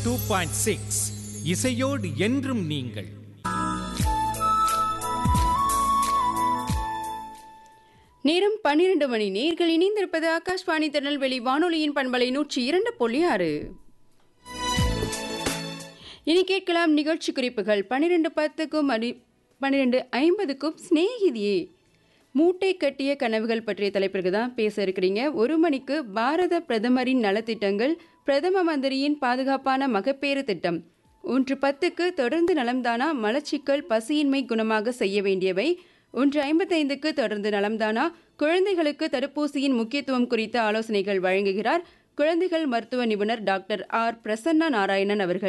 two point six இசையோடு என்றும் நீங்கள் நேரம் பன்னிரண்டு மணி நேர்கள் இணைந்திருப்பது ஆகாஷ்வாணி திருநெல்வேலி வானொலியின் பண்பலை நூற்றி இரண்டு புள்ளி ஆறு இனி கேட்கலாம் நிகழ்ச்சி குறிப்புகள் பன்னிரெண்டு பத்துக்கும் அடி பன்னிரெண்டு ஐம்பதுக்கும் சிநேகிதியே மூட்டை கட்டிய கனவுகள் பற்றிய தலைப்பிற்கு தான் பேச இருக்கிறீங்க ஒரு மணிக்கு பாரத பிரதமரின் நலத்திட்டங்கள் பிரதம மந்திரியின் பாதுகாப்பான மகப்பேறு திட்டம் ஒன்று பத்துக்கு தொடர்ந்து நலம்தானா மலச்சிக்கல் பசியின்மை குணமாக செய்ய வேண்டியவை ஒன்று ஐம்பத்தைந்துக்கு தொடர்ந்து நலம்தானா குழந்தைகளுக்கு தடுப்பூசியின் முக்கியத்துவம் குறித்த ஆலோசனைகள் வழங்குகிறார் குழந்தைகள் மருத்துவ நிபுணர் டாக்டர் ஆர் பிரசன்னா நாராயணன் அவர்கள்